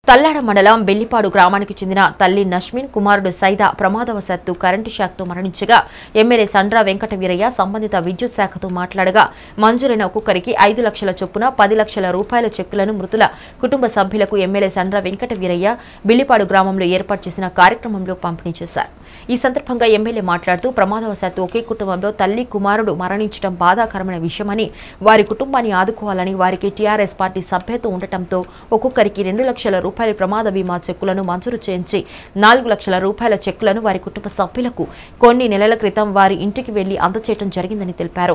తల్లాడ మండలం బెల్లిపాడు గ్రామానికి చెందిన తల్లి నష్మిన్ కుమారుడు సైదా ప్రమాదవశాత్తు కరెంటు షాక్తో మరణించగా ఎమ్మెల్యే సండ్రా వెంకట వీరయ్య సంబంధిత విద్యుత్ శాఖతో మాట్లాడగా మంజూరైన ఒక్కొక్కరికి ఐదు లక్షల చొప్పున పది లక్షల రూపాయల చెక్కులను మృతుల కుటుంబ సభ్యులకు ఎమ్మెల్యే సండ్రా వెంకట వీరయ్య బిల్లిపాడు గ్రామంలో ఏర్పాటు చేసిన కార్యక్రమంలో పంపిణీ చేశారు ఈ సందర్భంగా ఎమ్మెల్యే మాట్లాడుతూ ప్రమాదవశాత్తు ఒకే కుటుంబంలో తల్లి కుమారుడు మరణించడం బాధాకరమైన విషయమని వారి కుటుంబాన్ని ఆదుకోవాలని వారికి టీఆర్ఎస్ పార్టీ సభ్యత్వం ఉండటంతో ఒక్కొక్కరికి రెండు లక్షల రూపాయల ప్రమాద బీమా చెక్కులను మంజూరు చేయించి నాలుగు లక్షల రూపాయల చెక్కులను వారి కుటుంబ సభ్యులకు కొన్ని నెలల క్రితం వారి ఇంటికి వెళ్లి అందచేయడం జరిగిందని తెలిపారు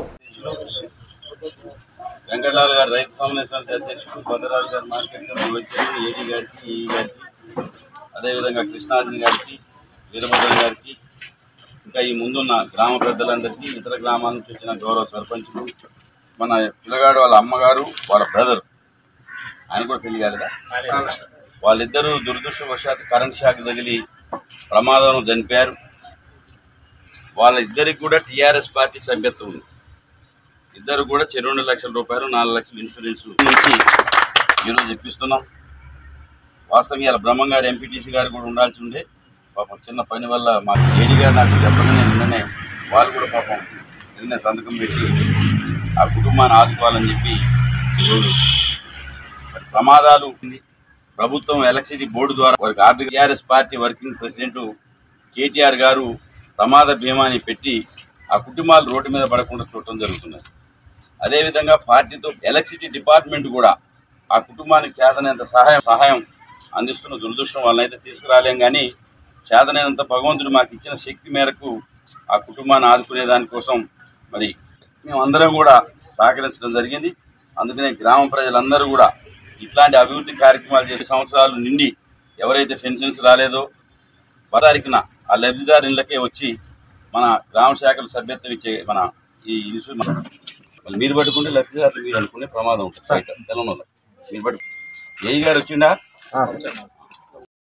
వెంకటలాల్ గారు రైతు సమన్వయ సమితి అధ్యక్షుడు భద్రరాజు గారు మార్కెట్ కమిటీ వచ్చారు ఏడీ గారికి ఈ గారికి అదేవిధంగా కృష్ణార్జున గారికి వీరభద్రం గారికి ఇంకా ఈ ముందున్న గ్రామ పెద్దలందరికీ ఇతర గ్రామాల నుంచి వచ్చిన గౌరవ సర్పంచులు మన పిల్లగాడు వాళ్ళ అమ్మగారు వాళ్ళ బ్రదర్ ఆయన కూడా పెళ్లి కాలేదా వాళ్ళిద్దరూ దురదృష్టవశాత్తు కరెంట్ షాక్ తగిలి ప్రమాదంలో చనిపోయారు వాళ్ళిద్దరికి కూడా టీఆర్ఎస్ పార్టీ సభ్యత్వం ఉంది ఇద్దరు కూడా చెరు రెండు లక్షల రూపాయలు నాలుగు లక్షల ఇన్సూరెన్స్ నుంచి ఈరోజు ఇప్పిస్తున్నాం వాస్తవంగా ఇలా బ్రహ్మం గారు ఎంపీటీసీ గారు కూడా ఉండాల్సి ఉండే పాపం చిన్న పని వల్ల మా ఏడీ గారు నాకు చెప్పగానే నిన్ననే వాళ్ళు కూడా పాపం నిన్న సంతకం పెట్టి ఆ కుటుంబాన్ని ఆదుకోవాలని చెప్పి ఈరోజు మరి ప్రమాదాలు ప్రభుత్వం ఎలక్ట్రిసిటీ బోర్డు ద్వారా వారికి ఆర్థిక TRS party working president KTR గారు ప్రమాద బీమాని పెట్టి ఆ కుటుంబాలు రోడ్డు మీద పడకుండా చూడటం జరుగుతున్నది అదేవిధంగా పార్టీతో ఎలక్ట్రిసిటీ డిపార్ట్మెంట్ కూడా ఆ కుటుంబానికి చేతనైనంత సహాయం సహాయం అందిస్తున్న దురదృష్టం వాళ్ళనైతే తీసుకురాలేం కానీ చేతనైనంత భగవంతుడు మాకు ఇచ్చిన శక్తి మేరకు ఆ కుటుంబాన్ని ఆదుకునే దానికోసం మరి మేమందరం కూడా సహకరించడం జరిగింది అందుకనే గ్రామ ప్రజలందరూ కూడా ఇట్లాంటి అభివృద్ధి కార్యక్రమాలు చేసే సంవత్సరాలు నిండి ఎవరైతే పెన్షన్స్ రాలేదో పదారికిన ఆ లబ్ధిదారు ఇళ్ళకే వచ్చి మన గ్రామ శాఖల సభ్యత్వం ఇచ్చే మన ఈ ఇన్సూ మళ్ళీ మీరు పట్టుకుంటే లబ్ధిదారులు మీరు అనుకునే ప్రమాదం ఉంటుంది బయట తెలంగాణలో మీరు పట్టు ఏఈ గారు వచ్చిండా